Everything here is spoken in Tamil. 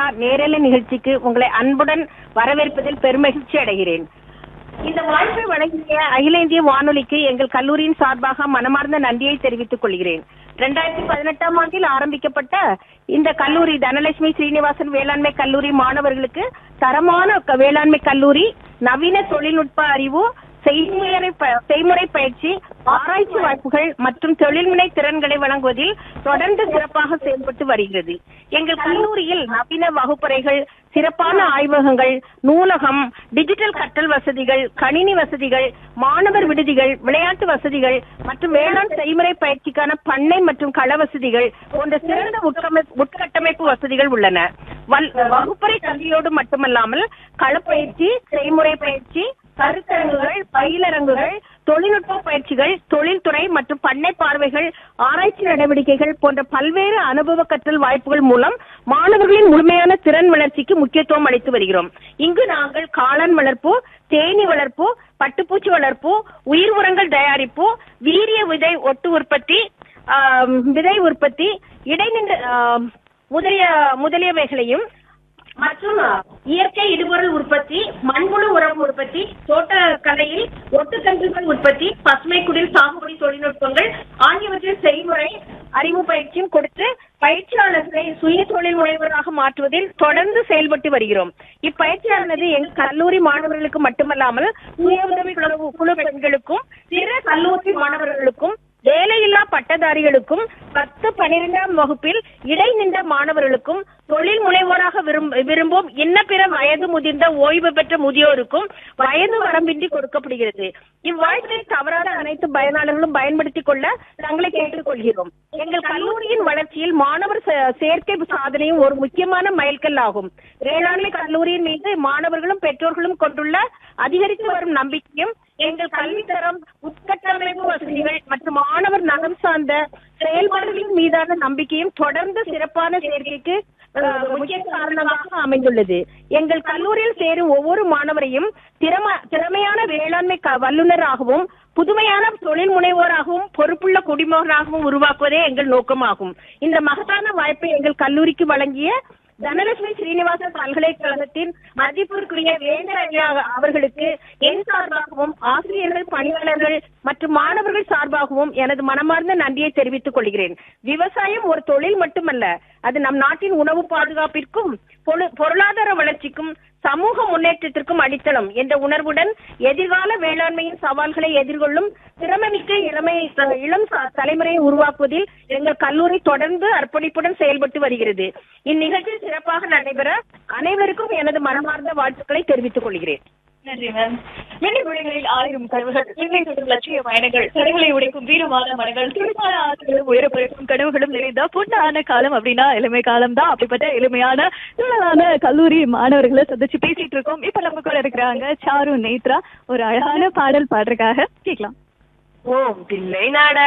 விழா நேரலை நிகழ்ச்சிக்கு உங்களை அன்புடன் வரவேற்பதில் பெருமகிழ்ச்சி அடைகிறேன் இந்த வாய்ப்பை வழங்கிய அகில இந்திய வானொலிக்கு எங்கள் கல்லூரியின் சார்பாக மனமார்ந்த நன்றியை தெரிவித்துக் கொள்கிறேன் இரண்டாயிரத்தி பதினெட்டாம் ஆண்டில் ஆரம்பிக்கப்பட்ட இந்த கல்லூரி தனலட்சுமி ஸ்ரீனிவாசன் வேளாண்மை கல்லூரி மாணவர்களுக்கு தரமான க- வேளாண்மை கல்லூரி நவீன தொழில்நுட்ப அறிவு செய்முறை ப- செய்முறை பயிற்சி ஆராய்ச்சி வாய்ப்புகள் மற்றும் தொழில்முனை திறன்களை வழங்குவதில் தொடர்ந்து சிறப்பாக செயல்பட்டு வருகிறது எங்கள் கல்லூரியில் நவீன வகுப்பறைகள் சிறப்பான ஆய்வகங்கள் நூலகம் டிஜிட்டல் கற்றல் வசதிகள் கணினி வசதிகள் மாணவர் விடுதிகள் விளையாட்டு வசதிகள் மற்றும் வேளாண் செய்முறை பயிற்சிக்கான பண்ணை மற்றும் கள வசதிகள் போன்ற சிறந்த உட்கமை- உட்கட்டமைப்பு வசதிகள் உள்ளன வல்- வகுப்பறை கல்வியோடு மட்டுமல்லாமல் களப்பயிற்சி செய்முறை பயிற்சி கருத்தரங்குகள் பயிலரங்குகள் தொழில்நுட்ப பயிற்சிகள் தொழில்துறை மற்றும் பண்ணை பார்வைகள் ஆராய்ச்சி நடவடிக்கைகள் போன்ற பல்வேறு அனுபவ கற்றல் வாய்ப்புகள் மூலம் மாணவர்களின் முழுமையான திறன் வளர்ச்சிக்கு முக்கியத்துவம் அளித்து வருகிறோம் இங்கு நாங்கள் காளான் வளர்ப்பு தேனீ வளர்ப்பு பட்டுப்பூச்சி வளர்ப்பு உயிர் உரங்கள் தயாரிப்பு வீரிய விதை ஒட்டு உற்பத்தி ஆம், விதை உற்பத்தி இடைநின்ற ஆம், முதலிய முதலியவைகளையும் மற்றும் இயற்கை இடுபொருள் உற்பத்தி மண்புழு உரம் உற்பத்தி தோட்டக்கலையில் ஒட்டுக்கன்றுகள் உற்பத்தி பசுமை குடில் சாகுபடி தொழில்நுட்பங்கள் ஆகியவற்றின் செய்முறை அறிவு பயிற்சியும் கொடுத்து பயிற்சியாளர்களை சுய தொழில் முனைவராக மாற்றுவதில் தொடர்ந்து செயல்பட்டு வருகிறோம் இப்பயிற்சியானது எங்கள் கல்லூரி மாணவர்களுக்கு மட்டுமல்லாமல் சுய உதவி குழு குழு பெண்களுக்கும் பிற கல்லூரி மாணவர்களுக்கும் வேலையில்லா பட்டதாரிகளுக்கும் பத்து பனிரெண்டாம் வகுப்பில் இடைநின்ற மாணவர்களுக்கும் தொழில் முனைவோராக விரும்ப- விரும்பும் இன்ன பிற வயது முதிர்ந்த ஓய்வு பெற்ற முதியோருக்கும் வயது வரம்பின்றி கொடுக்கப்படுகிறது இவ்வாய்ப்பை தவறாத அனைத்து பயனாளர்களும் பயன்படுத்திக் கொள்ள தங்களை கேட்டுக்கொள்கிறோம் எங்கள் கல்லூரியின் வளர்ச்சியில் மாணவர் சே- சேர்க்கை சாதனையும் ஒரு முக்கியமான மைல்கல் ஆகும் வேளாண்மை கல்லூரியின் மீது மாணவர்களும் பெற்றோர்களும் கொண்டுள்ள அதிகரித்து வரும் நம்பிக்கையும் எங்கள் கல்வித்தரம் உட்கட்டமைப்பு வசதிகள் மற்றும் மாணவர் நலம் சார்ந்த செயல்பாடுகளின் மீதான நம்பிக்கையும் தொடர்ந்து சிறப்பான சேர்க்கைக்கு அஹ், முக்கிய காரணமாக அமைந்துள்ளது எங்கள் கல்லூரியில் சேரும் ஒவ்வொரு மாணவரையும் திறம திறமையான வேளாண்மை க- வல்லுநராகவும் புதுமையான தொழில் முனைவோராகவும் பொறுப்புள்ள குடிமகனாகவும் உருவாக்குவதே எங்கள் நோக்கமாகும் இந்த மகத்தான வாய்ப்பை எங்கள் கல்லூரிக்கு வழங்கிய தனலட்சுமி ஸ்ரீனிவாசன் பல்கலைக்கழகத்தின் மதிப்பிற்குரிய வேந்தர் ஐயா அவர்களுக்கு என் சார்பாகவும் ஆசிரியர்கள் பணியாளர்கள் மற்றும் மாணவர்கள் சார்பாகவும் எனது மனமார்ந்த நன்றியை தெரிவித்துக் கொள்கிறேன் விவசாயம் ஒரு தொழில் மட்டுமல்ல அது நம் நாட்டின் உணவு பாதுகாப்பிற்கும் பொரு- பொருளாதார வளர்ச்சிக்கும் சமூக முன்னேற்றத்திற்கும் அடித்தளம் என்ற உணர்வுடன் எதிர்கால வேளாண்மையின் சவால்களை எதிர்கொள்ளும் திறமைமிக்க இளமை இளம் ச- தலைமுறையை உருவாக்குவதில் எங்கள் கல்லூரி தொடர்ந்து அர்ப்பணிப்புடன் செயல்பட்டு வருகிறது இந்நிகழ்ச்சி சிறப்பாக நடைபெற அனைவருக்கும் எனது மனமார்ந்த வாழ்த்துக்களை தெரிவித்துக் கொள்கிறேன் நன்றி மேம் வெள்ளி மொழிகளில் ஆயிரம் கனவுகள் விண்ணை தொடும் லட்சிய பயணங்கள் கனவுகளை உடைக்கும் வீரமான மனங்கள் துடிப்பான ஆசைகளும் உயரப்படைக்கும் கனவுகளும் நிறைந்த பொன்னான காலம் அப்படின்னா இளமை காலம் தான் அப்படிப்பட்ட எளிமையான துள்ளலான கல்லூரி மாணவர்களை சந்திச்சு பேசிட்டு இருக்கோம் இப்ப நம்ம கூட இருக்கிறாங்க சாரு நேத்ரா ஒரு அழகான பாடல் பாடுறதுக்காக கேட்கலாம் ஓம் தில்லை நாட